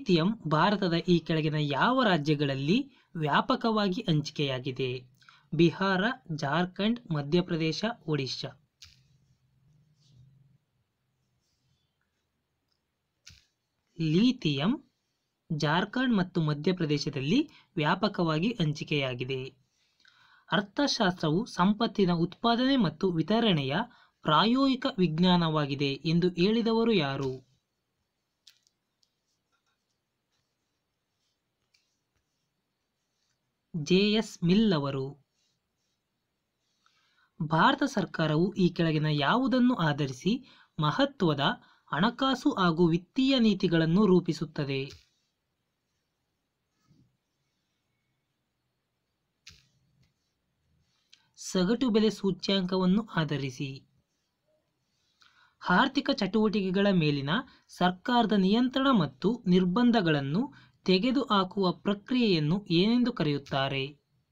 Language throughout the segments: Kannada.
ಲೀಥಿಯಂ ಭಾರತದ ಈ ಕೆಳಗಿನ ಯಾವ ರಾಜ್ಯಗಳಲ್ಲಿ ವ್ಯಾಪಕವಾಗಿ ಹಂಚಿಕೆಯಾಗಿದೆ ಬಿಹಾರ ಜಾರ್ಖಂಡ್ ಮಧ್ಯಪ್ರದೇಶ ಒಡಿಶಾ ಲೀಥಿಯಂ ಜಾರ್ಖಂಡ್ ಮತ್ತು ಮಧ್ಯಪ್ರದೇಶದಲ್ಲಿ ವ್ಯಾಪಕವಾಗಿ ಹಂಚಿಕೆಯಾಗಿದೆ ಅರ್ಥಶಾಸ್ತ್ರವು ಸಂಪತ್ತಿನ ಉತ್ಪಾದನೆ ಮತ್ತು ವಿತರಣೆಯ ಪ್ರಾಯೋಗಿಕ ವಿಜ್ಞಾನವಾಗಿದೆ ಎಂದು ಹೇಳಿದವರು ಯಾರು ಜೆ ಎಸ್ ಮಿಲ್ ಅವರು ಭಾರತ ಸರ್ಕಾರವು ಈ ಕೆಳಗಿನ ಯಾವುದನ್ನು ಆಧರಿಸಿ ಮಹತ್ವದ ಹಣಕಾಸು ಹಾಗೂ ವಿತ್ತೀಯ ನೀತಿಗಳನ್ನು ರೂಪಿಸುತ್ತದೆ ಸಗಟು ಬೆಲೆ ಸೂಚ್ಯಾಂಕವನ್ನು ಆಧರಿಸಿ ಆರ್ಥಿಕ ಚಟುವಟಿಕೆಗಳ ಮೇಲಿನ ಸರ್ಕಾರದ ನಿಯಂತ್ರಣ ಮತ್ತು ನಿರ್ಬಂಧಗಳನ್ನು ತೆಗೆದುಹಾಕುವ ಪ್ರಕ್ರಿಯೆಯನ್ನು ಏನೆಂದು ಕರೆಯುತ್ತಾರೆ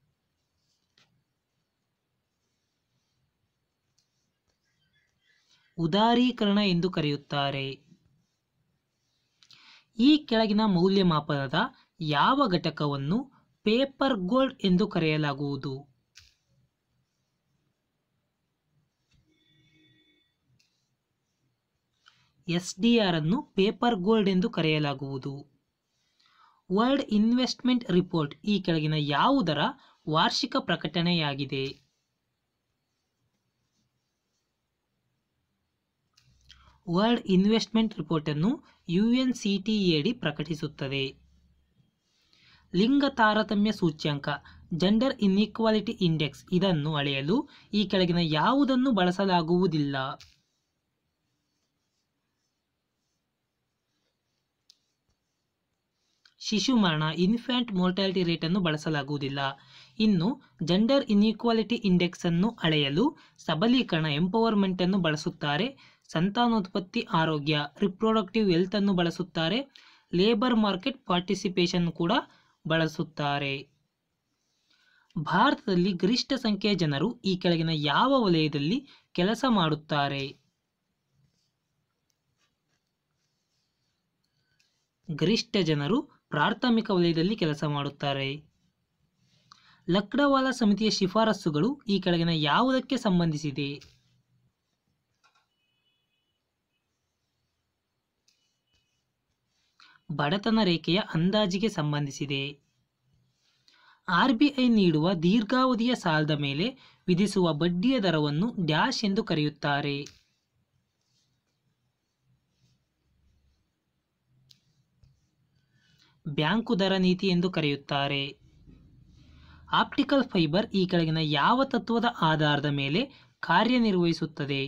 ಉದಾರೀಕರಣ ಎಂದು ಕರೆಯುತ್ತಾರೆ ಈ ಕೆಳಗಿನ ಮೌಲ್ಯಮಾಪನದ ಯಾವ ಘಟಕವನ್ನು ಪೇಪರ್ ಗೋಲ್ಡ್ ಎಂದು ಕರೆಯಲಾಗುವುದು ಎಸ್ ಡಿ ಆರ್ ಅನ್ನು ಪೇಪರ್ ಗೋಲ್ಡ್ ಎಂದು ಕರೆಯಲಾಗುವುದು ವರ್ಲ್ಡ್ ಇನ್ವೆಸ್ಟ್ಮೆಂಟ್ ರಿಪೋರ್ಟ್ ಈ ಕೆಳಗಿನ ಯಾವುದರ ವಾರ್ಷಿಕ ಪ್ರಕಟಣೆಯಾಗಿದೆ ವರ್ಲ್ಡ್ ಇನ್ವೆಸ್ಟ್ಮೆಂಟ್ ರಿಪೋರ್ಟ್ ಅನ್ನು ಯುಎನ್ಸಿಟಿಎಡಿ ಪ್ರಕಟಿಸುತ್ತದೆ ಲಿಂಗ ತಾರತಮ್ಯ ಸೂಚ್ಯಂಕ ಜೆಂಡರ್ ಇನ್ಇಕ್ವಾಲಿಟಿ ಇಂಡೆಕ್ಸ್ ಇದನ್ನು ಅಳೆಯಲು ಈ ಕೆಳಗಿನ ಯಾವುದನ್ನು ಬಳಸಲಾಗುವುದಿಲ್ಲ ಶಿಶು ಮರಣ ಇನ್ಫ್ಯಾಂಟ್ ಮೋರ್ಟಾಲಿಟಿ ರೇಟ್ ಅನ್ನು ಬಳಸಲಾಗುವುದಿಲ್ಲ ಇನ್ನು ಜೆಂಡರ್ ಇನ್ಇಕ್ವಾಲಿಟಿ ಇಂಡೆಕ್ಸ್ ಅನ್ನು ಅಳೆಯಲು ಸಬಲೀಕರಣ ಎಂಪವರ್ಮೆಂಟ್ ಅನ್ನು ಬಳಸುತ್ತಾರೆ ಸಂತಾನೋತ್ಪತ್ತಿ ಆರೋಗ್ಯ ರಿಪ್ರೊಡಕ್ಟಿವ್ ಹೆಲ್ತ್ ಅನ್ನು ಬಳಸುತ್ತಾರೆ ಲೇಬರ್ ಮಾರ್ಕೆಟ್ ಪಾರ್ಟಿಸಿಪೇಷನ್ ಕೂಡ ಬಳಸುತ್ತಾರೆ ಭಾರತದಲ್ಲಿ ಗರಿಷ್ಠ ಸಂಖ್ಯೆಯ ಜನರು ಈ ಕೆಳಗಿನ ಯಾವ ವಲಯದಲ್ಲಿ ಕೆಲಸ ಮಾಡುತ್ತಾರೆ ಗರಿಷ್ಠ ಜನರು ಪ್ರಾಥಮಿಕ ವಲಯದಲ್ಲಿ ಕೆಲಸ ಮಾಡುತ್ತಾರೆ ಲಕ್ಡವಾಲ ಸಮಿತಿಯ ಶಿಫಾರಸುಗಳು ಈ ಕೆಳಗಿನ ಯಾವುದಕ್ಕೆ ಸಂಬಂಧಿಸಿದೆ ಬಡತನ ರೇಖೆಯ ಅಂದಾಜಿಗೆ ಸಂಬಂಧಿಸಿದೆ ಆರ್ಬಿಐ ನೀಡುವ ದೀರ್ಘಾವಧಿಯ ಸಾಲದ ಮೇಲೆ ವಿಧಿಸುವ ಬಡ್ಡಿಯ ದರವನ್ನು ಡ್ಯಾಶ್ ಎಂದು ಕರೆಯುತ್ತಾರೆ ಬ್ಯಾಂಕು ದರ ನೀತಿ ಎಂದು ಕರೆಯುತ್ತಾರೆ ಆಪ್ಟಿಕಲ್ ಫೈಬರ್ ಈ ಕೆಳಗಿನ ಯಾವ ತತ್ವದ ಆಧಾರದ ಮೇಲೆ ಕಾರ್ಯನಿರ್ವಹಿಸುತ್ತದೆ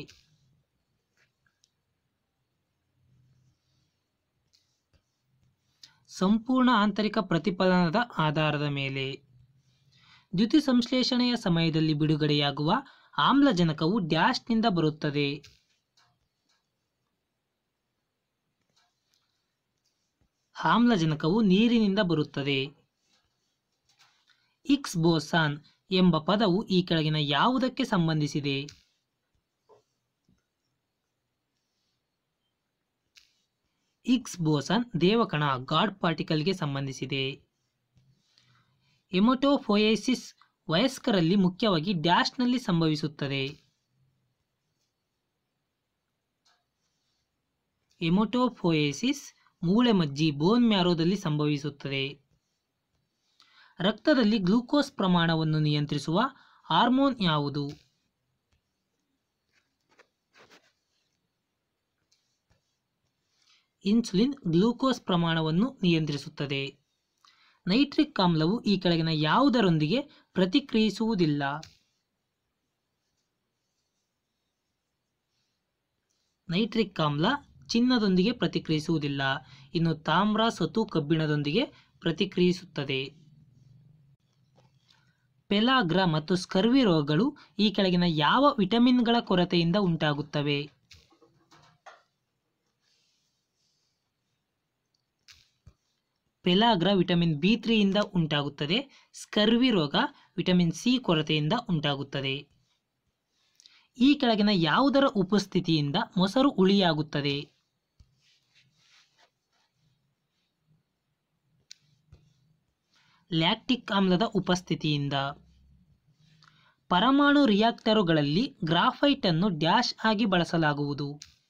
ಸಂಪೂರ್ಣ ಆಂತರಿಕ ಪ್ರತಿಫಲನದ ಆಧಾರದ ಮೇಲೆ ದ್ಯುತಿ ಸಂಶ್ಲೇಷಣೆಯ ಸಮಯದಲ್ಲಿ ಬಿಡುಗಡೆಯಾಗುವ ಆಮ್ಲಜನಕವು ಡ್ಯಾಶ್ನಿಂದ ಬರುತ್ತದೆ ಆಮ್ಲಜನಕವು ನೀರಿನಿಂದ ಬರುತ್ತದೆ ಇಕ್ಸ್ ಬೋಸಾನ್ ಎಂಬ ಪದವು ಈ ಕೆಳಗಿನ ಯಾವುದಕ್ಕೆ ಸಂಬಂಧಿಸಿದೆ ಇಕ್ಸ್ ಬೋಸಾನ್ ದೇವಕಣ ಗಾಡ್ ಪಾರ್ಟಿಕಲ್ಗೆ ಸಂಬಂಧಿಸಿದೆ ಎಮೊಟೋಫೊಯೈಸಿಸ್ ವಯಸ್ಕರಲ್ಲಿ ಮುಖ್ಯವಾಗಿ ಡ್ಯಾಶ್ನಲ್ಲಿ ಸಂಭವಿಸುತ್ತದೆ ಎಮೊಟೋಫೊಯೈಸಿಸ್ ಮೂಳೆ ಮಜ್ಜಿ ಬೋನ್ ಮ್ಯಾರೋದಲ್ಲಿ ಸಂಭವಿಸುತ್ತದೆ ರಕ್ತದಲ್ಲಿ ಗ್ಲೂಕೋಸ್ ಪ್ರಮಾಣವನ್ನು ನಿಯಂತ್ರಿಸುವ ಹಾರ್ಮೋನ್ ಯಾವುದು ಇನ್ಸುಲಿನ್ ಗ್ಲೂಕೋಸ್ ಪ್ರಮಾಣವನ್ನು ನಿಯಂತ್ರಿಸುತ್ತದೆ ನೈಟ್ರಿಕ್ ಆಮ್ಲವು ಈ ಕೆಳಗಿನ ಯಾವುದರೊಂದಿಗೆ ಪ್ರತಿಕ್ರಿಯಿಸುವುದಿಲ್ಲ ನೈಟ್ರಿಕ್ ಆಮ್ಲ ಚಿನ್ನದೊಂದಿಗೆ ಪ್ರತಿಕ್ರಿಯಿಸುವುದಿಲ್ಲ ಇನ್ನು ತಾಮ್ರ ಸತು ಕಬ್ಬಿಣದೊಂದಿಗೆ ಪ್ರತಿಕ್ರಿಯಿಸುತ್ತದೆ ಪೆಲಾಗ್ರ ಮತ್ತು ಸ್ಕರ್ವಿ ರೋಗಗಳು ಈ ಕೆಳಗಿನ ಯಾವ ವಿಟಮಿನ್ಗಳ ಕೊರತೆಯಿಂದ ಉಂಟಾಗುತ್ತವೆ ಪೆಲಾಗ್ರ ವಿಟಮಿನ್ ಬಿ ತ್ರೀಯಿಂದ ಉಂಟಾಗುತ್ತದೆ ಸ್ಕರ್ವಿ ರೋಗ ವಿಟಮಿನ್ ಸಿ ಕೊರತೆಯಿಂದ ಉಂಟಾಗುತ್ತದೆ ಈ ಕೆಳಗಿನ ಯಾವುದರ ಉಪಸ್ಥಿತಿಯಿಂದ ಮೊಸರು ಹುಳಿಯಾಗುತ್ತದೆ ಲ್ಯಾಕ್ಟಿಕ್ ಆಮ್ಲದ ಉಪಸ್ಥಿತಿಯಿಂದ ಪರಮಾಣು ರಿಯಾಕ್ಟರುಗಳಲ್ಲಿ ಗ್ರಾಫೈಟ್ ಅನ್ನು ಡ್ಯಾಶ್ ಆಗಿ ಬಳಸಲಾಗುವುದು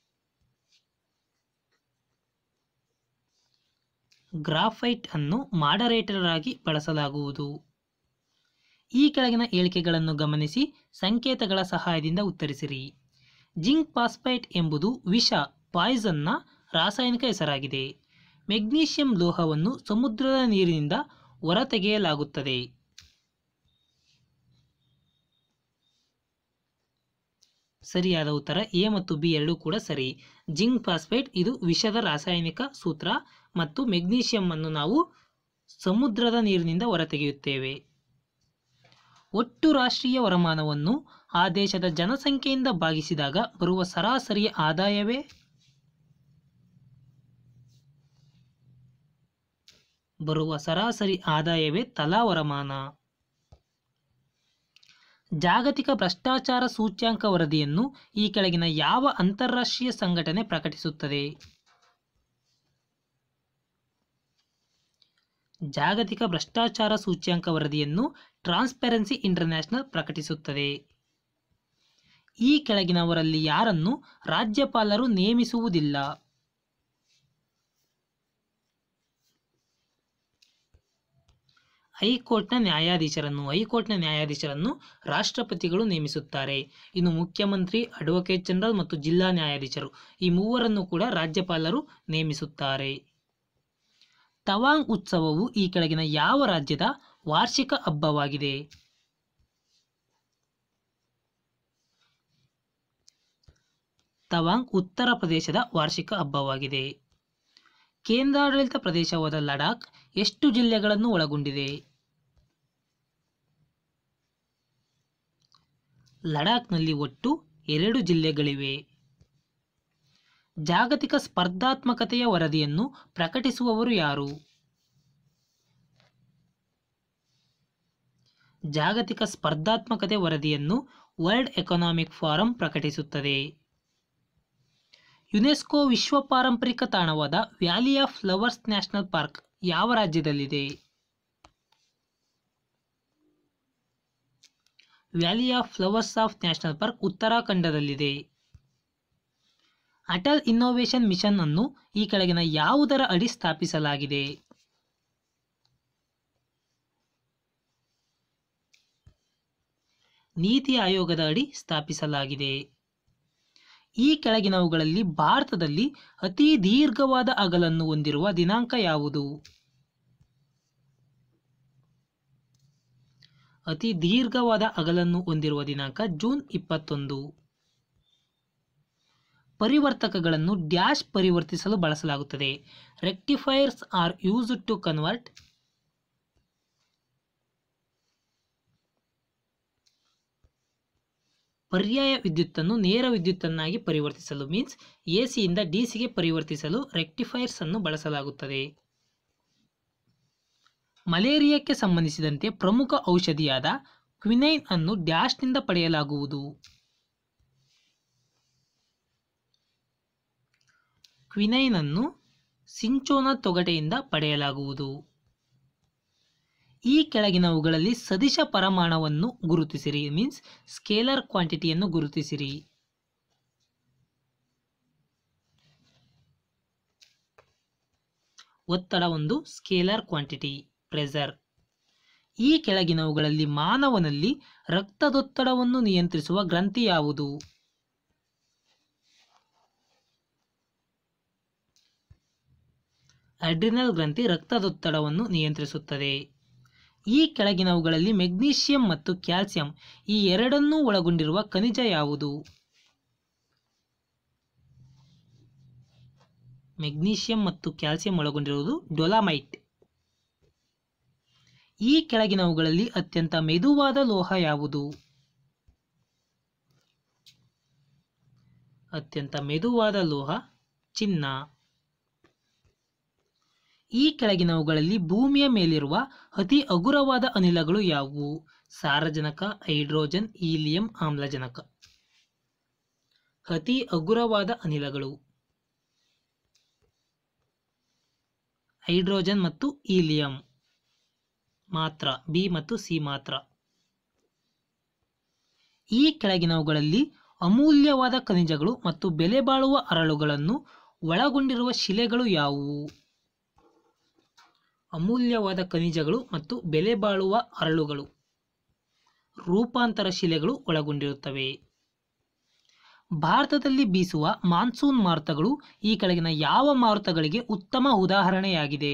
ಗ್ರಾಫೈಟ್ ಅನ್ನು ಮಾಡರೇಟರ್ ಆಗಿ ಬಳಸಲಾಗುವುದು ಈ ಕೆಳಗಿನ ಹೇಳಿಕೆಗಳನ್ನು ಗಮನಿಸಿ ಸಂಕೇತಗಳ ಸಹಾಯದಿಂದ ಉತ್ತರಿಸಿರಿ ಜಿಂಕ್ ಫಾಸ್ಫೈಟ್ ಎಂಬುದು ವಿಷ ಪಾಯ್ಸನ್ನ ರಾಸಾಯನಿಕ ಹೆಸರಾಗಿದೆ ಮೆಗ್ನೀಷಿಯಂ ಲೋಹವನ್ನು ಸಮುದ್ರದ ನೀರಿನಿಂದ ಹೊರತೆಗೆಯಲಾಗುತ್ತದೆ ಸರಿಯಾದ ಉತ್ತರ ಎ ಮತ್ತು ಬಿ ಎರಡೂ ಕೂಡ ಸರಿ ಜಿಂಕ್ ಫಾಸ್ಫೇಟ್ ಇದು ವಿಷದ ರಾಸಾಯನಿಕ ಸೂತ್ರ ಮತ್ತು ಮೆಗ್ನೀಷಿಯಂ ಅನ್ನು ನಾವು ಸಮುದ್ರದ ನೀರಿನಿಂದ ಹೊರತೆಗೆಯುತ್ತೇವೆ ಒಟ್ಟು ರಾಷ್ಟ್ರೀಯ ವರಮಾನವನ್ನು ಆ ದೇಶದ ಜನಸಂಖ್ಯೆಯಿಂದ ಭಾಗಿಸಿದಾಗ ಬರುವ ಸರಾಸರಿ ಆದಾಯವೇ ಬರುವ ಸರಾಸರಿ ಆದಾಯವೇ ತಲಾ ವರಮಾನ ಜಾಗತಿಕ ಭ್ರಷ್ಟಾಚಾರ ಸೂಚ್ಯಾಂಕ ವರದಿಯನ್ನು ಈ ಕೆಳಗಿನ ಯಾವ ಅಂತಾರಾಷ್ಟ್ರೀಯ ಸಂಘಟನೆ ಪ್ರಕಟಿಸುತ್ತದೆ ಜಾಗತಿಕ ಭ್ರಷ್ಟಾಚಾರ ಸೂಚ್ಯಾಂಕ ವರದಿಯನ್ನು ಟ್ರಾನ್ಸ್ಪರೆನ್ಸಿ ಇಂಟರ್ನ್ಯಾಷನಲ್ ಪ್ರಕಟಿಸುತ್ತದೆ ಈ ಕೆಳಗಿನವರಲ್ಲಿ ಯಾರನ್ನು ರಾಜ್ಯಪಾಲರು ನೇಮಿಸುವುದಿಲ್ಲ ಹೈಕೋರ್ಟ್ನ ನ್ಯಾಯಾಧೀಶರನ್ನು ಹೈಕೋರ್ಟ್ನ ನ್ಯಾಯಾಧೀಶರನ್ನು ರಾಷ್ಟ್ರಪತಿಗಳು ನೇಮಿಸುತ್ತಾರೆ ಇನ್ನು ಮುಖ್ಯಮಂತ್ರಿ ಅಡ್ವೊಕೇಟ್ ಜನರಲ್ ಮತ್ತು ಜಿಲ್ಲಾ ನ್ಯಾಯಾಧೀಶರು ಈ ಮೂವರನ್ನು ಕೂಡ ರಾಜ್ಯಪಾಲರು ನೇಮಿಸುತ್ತಾರೆ ತವಾಂಗ್ ಉತ್ಸವವು ಈ ಕೆಳಗಿನ ಯಾವ ರಾಜ್ಯದ ವಾರ್ಷಿಕ ಹಬ್ಬವಾಗಿದೆ ತವಾಂಗ್ ಉತ್ತರ ಪ್ರದೇಶದ ವಾರ್ಷಿಕ ಹಬ್ಬವಾಗಿದೆ ಕೇಂದ್ರಾಡಳಿತ ಪ್ರದೇಶವಾದ ಲಡಾಖ್ ಎಷ್ಟು ಜಿಲ್ಲೆಗಳನ್ನು ಒಳಗೊಂಡಿದೆ ಲಡಾಖ್ನಲ್ಲಿ ಒಟ್ಟು ಎರಡು ಜಿಲ್ಲೆಗಳಿವೆ ಜಾಗತಿಕ ಸ್ಪರ್ಧಾತ್ಮಕತೆಯ ವರದಿಯನ್ನು ಪ್ರಕಟಿಸುವವರು ಯಾರು ಜಾಗತಿಕ ಸ್ಪರ್ಧಾತ್ಮಕತೆ ವರದಿಯನ್ನು ವರ್ಲ್ಡ್ ಎಕನಾಮಿಕ್ ಫಾರಂ ಪ್ರಕಟಿಸುತ್ತದೆ ಯುನೆಸ್ಕೋ ವಿಶ್ವ ಪಾರಂಪರಿಕ ತಾಣವಾದ Valley of Flowers National Park ಯಾವ ರಾಜ್ಯದಲ್ಲಿದೆ Valley of Flowers of National Park ಉತ್ತರಾಖಂಡದಲ್ಲಿದೆ ಅಟಲ್ ಇನ್ನೋವೇಷನ್ ಮಿಷನ್ ಅನ್ನು ಈ ಕೆಳಗಿನ ಯಾವುದರ ಅಡಿ ಸ್ಥಾಪಿಸಲಾಗಿದೆ ನೀತಿ ಆಯೋಗದ ಅಡಿ ಸ್ಥಾಪಿಸಲಾಗಿದೆ ಈ ಕೆಳಗಿನವುಗಳಲ್ಲಿ ಭಾರತದಲ್ಲಿ ಅತಿ ದೀರ್ಘವಾದ ಅಗಲನ್ನು ಹೊಂದಿರುವ ದಿನಾಂಕ ಯಾವುದು ಅತಿ ದೀರ್ಘವಾದ ಅಗಲನ್ನು ಹೊಂದಿರುವ ದಿನಾಂಕ ಜೂನ್ ಇಪ್ಪತ್ತೊಂದು ಪರಿವರ್ತಕಗಳನ್ನು ಡ್ಯಾಶ್ ಪರಿವರ್ತಿಸಲು ಬಳಸಲಾಗುತ್ತದೆ rectifiers are used to convert ಪರ್ಯಾಯ ವಿದ್ಯುತ್ತನ್ನು ನೇರ ವಿದ್ಯುತ್ತನ್ನಾಗಿ ಪರಿವರ್ತಿಸಲು ಮೀನ್ಸ್ ಎ ಸಿಯಿಂದ ಡಿ ಸಿಗೆ ಪರಿವರ್ತಿಸಲು ರೆಕ್ಟಿಫೈರ್ಸ್ ಅನ್ನು ಬಳಸಲಾಗುತ್ತದೆ ಮಲೇರಿಯಾಕ್ಕೆ ಸಂಬಂಧಿಸಿದಂತೆ ಪ್ರಮುಖ ಔಷಧಿಯಾದ ಕ್ವಿನೈನ್ ಅನ್ನು ಡ್ಯಾಶ್ನಿಂದ ಪಡೆಯಲಾಗುವುದು ಕ್ವಿನೈನ್ ಅನ್ನು ಸಿಂಚೋನ ತೊಗಟೆಯಿಂದ ಪಡೆಯಲಾಗುವುದು ಈ ಕೆಳಗಿನವುಗಳಲ್ಲಿ ಸದಿಶ ಪರಮಾಣವನ್ನು ಗುರುತಿಸಿರಿ ಮೀನ್ಸ್ ಸ್ಕೇಲರ್ ಕ್ವಾಂಟಿಟಿಯನ್ನು ಗುರುತಿಸಿರಿ ಒತ್ತಡ ಒಂದು ಸ್ಕೇಲರ್ ಕ್ವಾಂಟಿಟಿ ಪ್ರೆಸರ್ ಈ ಕೆಳಗಿನವುಗಳಲ್ಲಿ ಮಾನವನಲ್ಲಿ ರಕ್ತದೊತ್ತಡವನ್ನು ನಿಯಂತ್ರಿಸುವ ಗ್ರಂಥಿ ಯಾವುದು ಅಡ್ರಿನಲ್ ಗ್ರಂಥಿ ರಕ್ತದೊತ್ತಡವನ್ನು ನಿಯಂತ್ರಿಸುತ್ತದೆ ಈ ಕೆಳಗಿನವುಗಳಲ್ಲಿ ಮೆಗ್ನೀಷಿಯಂ ಮತ್ತು ಕ್ಯಾಲ್ಸಿಯಂ ಈ ಎರಡನ್ನೂ ಒಳಗೊಂಡಿರುವ ಖನಿಜ ಯಾವುದು ಮೆಗ್ನೀಷಿಯಂ ಮತ್ತು ಕ್ಯಾಲ್ಸಿಯಂ ಒಳಗೊಂಡಿರುವುದು ಡೊಲಾಮೈಟ್ ಈ ಕೆಳಗಿನವುಗಳಲ್ಲಿ ಅತ್ಯಂತ ಮೆದುವಾದ ಲೋಹ ಯಾವುದು ಅತ್ಯಂತ ಮೆದುವಾದ ಲೋಹ ಚಿನ್ನ ಈ ಕೆಳಗಿನವುಗಳಲ್ಲಿ ಭೂಮಿಯ ಮೇಲಿರುವ ಅತಿ ಹಗುರವಾದ ಅನಿಲಗಳು ಯಾವುವು ಸಾರಜನಕ ಹೈಡ್ರೋಜನ್ ಹೀಲಿಯಂ ಆಮ್ಲಜನಕ ಅತಿ ಹಗುರವಾದ ಅನಿಲಗಳು ಹೈಡ್ರೋಜನ್ ಮತ್ತು ಹೀಲಿಯಂ ಮಾತ್ರ ಬಿ ಮತ್ತು ಸಿ ಮಾತ್ರ ಈ ಕೆಳಗಿನವುಗಳಲ್ಲಿ ಅಮೂಲ್ಯವಾದ ಖನಿಜಗಳು ಮತ್ತು ಬೆಲೆ ಬಾಳುವ ಅರಳುಗಳನ್ನು ಒಳಗೊಂಡಿರುವ ಶಿಲೆಗಳು ಯಾವುವು ಅಮೂಲ್ಯವಾದ ಖನಿಜಗಳು ಮತ್ತು ಬೆಲೆ ಬಾಳುವ ಅರಳುಗಳು ರೂಪಾಂತರ ಶಿಲೆಗಳು ಒಳಗೊಂಡಿರುತ್ತವೆ ಭಾರತದಲ್ಲಿ ಬೀಸುವ ಮಾನ್ಸೂನ್ ಮಾರುತಗಳು ಈ ಕೆಳಗಿನ ಯಾವ ಮಾರುತಗಳಿಗೆ ಉತ್ತಮ ಉದಾಹರಣೆಯಾಗಿದೆ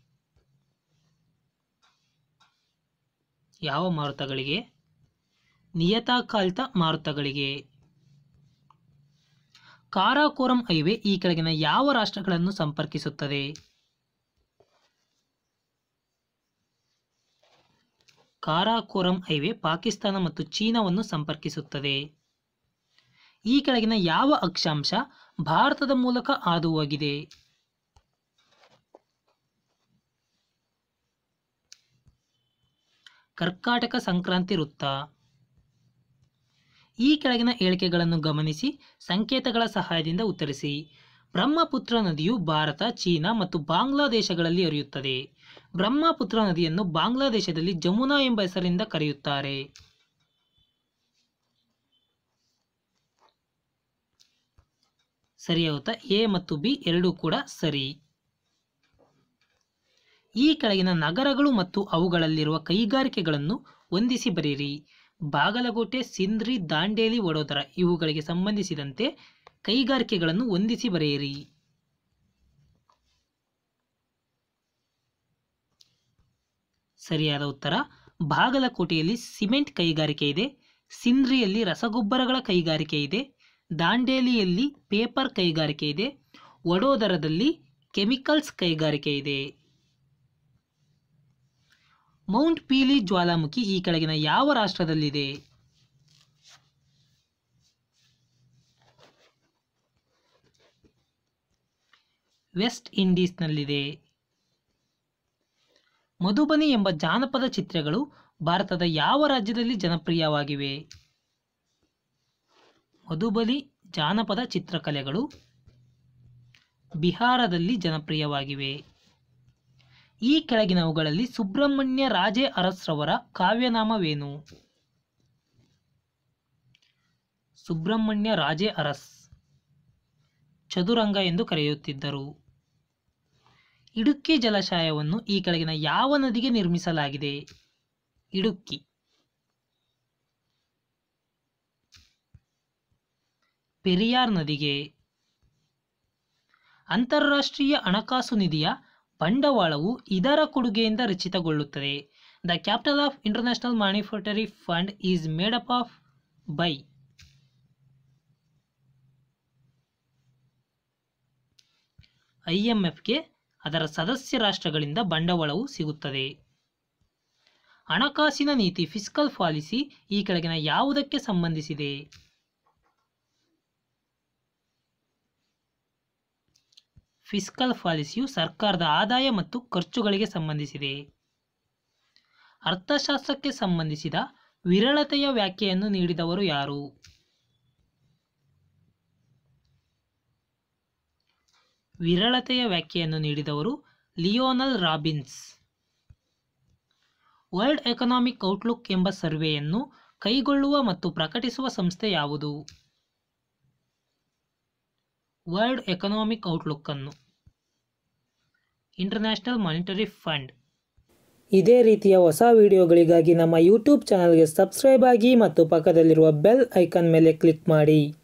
ಯಾವ ಮಾರುತಗಳಿಗೆ ನಿಯತಕಾಲಿಕ ಮಾರುತಗಳಿಗೆ ಕಾರಾಕೋರಂ ಹೈವೇ ಈ ಕೆಳಗಿನ ಯಾವ ರಾಷ್ಟ್ರಗಳನ್ನು ಸಂಪರ್ಕಿಸುತ್ತದೆ ಕಾರಾಕೋರಂ ಹೈವೇ ಪಾಕಿಸ್ತಾನ ಮತ್ತು ಚೀನಾವನ್ನು ಸಂಪರ್ಕಿಸುತ್ತದೆ ಈ ಕೆಳಗಿನ ಯಾವ ಅಕ್ಷಾಂಶ ಭಾರತದ ಮೂಲಕ ಹಾದು ಹೋಗಿದೆ ಕರ್ಕಾಟಕ ಸಂಕ್ರಾಂತಿ ವೃತ್ತ ಈ ಕೆಳಗಿನ ಹೇಳಿಕೆಗಳನ್ನು ಗಮನಿಸಿ ಸಂಕೇತಗಳ ಸಹಾಯದಿಂದ ಉತ್ತರಿಸಿ ಬ್ರಹ್ಮಪುತ್ರ ನದಿಯು ಭಾರತ ಚೀನಾ ಮತ್ತು ಬಾಂಗ್ಲಾದೇಶಗಳಲ್ಲಿ ಹರಿಯುತ್ತದೆ ಬ್ರಹ್ಮಪುತ್ರ ನದಿಯನ್ನು ಬಾಂಗ್ಲಾದೇಶದಲ್ಲಿ ಜಮುನಾ ಎಂಬ ಹೆಸರಿಂದ ಕರೆಯುತ್ತಾರೆ ಸರಿಯಾಗುತ್ತಾ ಎ ಮತ್ತು ಬಿ ಎರಡೂ ಕೂಡ ಸರಿ ಈ ಕೆಳಗಿನ ನಗರಗಳು ಮತ್ತು ಅವುಗಳಲ್ಲಿರುವ ಕೈಗಾರಿಕೆಗಳನ್ನು ಹೊಂದಿಸಿ ಬರೆಯಿರಿ ಬಾಗಲಕೋಟೆ ಸಿಂಧ್ರಿ ದಾಂಡೇಲಿ ವಡೋದರ ಇವುಗಳಿಗೆ ಸಂಬಂಧಿಸಿದಂತೆ ಕೈಗಾರಿಕೆಗಳನ್ನು ಹೊಂದಿಸಿ ಬರೆಯಿರಿ ಸರಿಯಾದ ಉತ್ತರ ಬಾಗಲಕೋಟೆಯಲ್ಲಿ ಸಿಮೆಂಟ್ ಕೈಗಾರಿಕೆ ಇದೆ ಸಿಂಧ್ರಿಯಲ್ಲಿ ರಸಗೊಬ್ಬರಗಳ ಕೈಗಾರಿಕೆ ಇದೆ ದಾಂಡೇಲಿಯಲ್ಲಿ ಪೇಪರ್ ಕೈಗಾರಿಕೆ ಇದೆ ವಡೋದರದಲ್ಲಿ ಕೆಮಿಕಲ್ಸ್ ಕೈಗಾರಿಕೆ ಇದೆ ಮೌಂಟ್ ಪೀಲಿ ಜ್ವಾಲಾಮುಖಿ ಈ ಕೆಳಗಿನ ಯಾವ ರಾಷ್ಟ್ರದಲ್ಲಿದೆ ವೆಸ್ಟ್ ಇಂಡೀಸ್ನಲ್ಲಿದೆ ಮಧುಬನಿ ಎಂಬ ಜಾನಪದ ಚಿತ್ರಗಳು ಭಾರತದ ಯಾವ ರಾಜ್ಯದಲ್ಲಿ ಜನಪ್ರಿಯವಾಗಿವೆ ಮಧುಬನಿ ಜಾನಪದ ಚಿತ್ರಕಲೆಗಳು ಬಿಹಾರದಲ್ಲಿ ಜನಪ್ರಿಯವಾಗಿವೆ ಈ ಕೆಳಗಿನವುಗಳಲ್ಲಿ ಸುಬ್ರಹ್ಮಣ್ಯ ರಾಜೇ ಅರಸ್ರವರ ಕಾವ್ಯನಾಮವೇನು ಸುಬ್ರಹ್ಮಣ್ಯ ರಾಜೇ ಅರಸ್ ಚದುರಂಗ ಎಂದು ಕರೆಯುತ್ತಿದ್ದರು ಇಡುಕ್ಕಿ ಜಲಾಶಯವನ್ನು ಈ ಕೆಳಗಿನ ಯಾವ ನದಿಗೆ ನಿರ್ಮಿಸಲಾಗಿದೆ ಇಡುಕ್ಕಿ ಪೆರಿಯಾರ್ ನದಿಗೆ ಅಂತಾರಾಷ್ಟ್ರೀಯ ಹಣಕಾಸು ನಿಧಿಯ ಬಂಡವಾಳವು ಇದರ ಕೊಡುಗೆಯಿಂದ ರಚಿತಗೊಳ್ಳುತ್ತದೆ the capital of International Monetary Fund is made up of by ಐಎಂಎಫ್ಗೆ ಅದರ ಸದಸ್ಯ ರಾಷ್ಟ್ರಗಳಿಂದ ಬಂಡವಾಳವು ಸಿಗುತ್ತದೆ ಹಣಕಾಸಿನ ನೀತಿ ಫಿಸ್ಕಲ್ ಪಾಲಿಸಿ ಈ ಕೆಳಗಿನ ಯಾವುದಕ್ಕೆ ಸಂಬಂಧಿಸಿದೆ ಫಿಸ್ಕಲ್ ಪಾಲಿಸಿಯು ಸರ್ಕಾರದ ಆದಾಯ ಮತ್ತು ಖರ್ಚುಗಳಿಗೆ ಸಂಬಂಧಿಸಿದೆ ಅರ್ಥಶಾಸ್ತ್ರಕ್ಕೆ ಸಂಬಂಧಿಸಿದ ವಿರಳತೆಯ ವ್ಯಾಖ್ಯೆಯನ್ನು ನೀಡಿದವರು ಯಾರು ವಿರಳತೆಯ ವ್ಯಾಖ್ಯೆಯನ್ನು ನೀಡಿದವರು Lionel Robbins World Economic Outlook ಎಂಬ ಸರ್ವೆಯನ್ನು ಕೈಗೊಳ್ಳುವ ಮತ್ತು ಪ್ರಕಟಿಸುವ ಸಂಸ್ಥೆ ಯಾವುದು ವರ್ಲ್ಡ್ ಎಕನಾಮಿಕ್ ಔಟ್ಲುಕ್ ಅನ್ನು ಇಂಟರ್ನ್ಯಾಷನಲ್ ಮಾನಿಟರಿ ಫಂಡ್ ಇದೇ ರೀತಿಯ ಹೊಸ ವಿಡಿಯೋಗಳಿಗಾಗಿ ನಮ್ಮ ಯೂಟ್ಯೂಬ್ ಚಾನಲ್ಗೆ ಸಬ್ಸ್ಕ್ರೈಬ್ ಆಗಿ ಮತ್ತು ಪಕ್ಕದಲ್ಲಿರುವ ಬೆಲ್ ಐಕಾನ್ ಮೇಲೆ ಕ್ಲಿಕ್ ಮಾಡಿ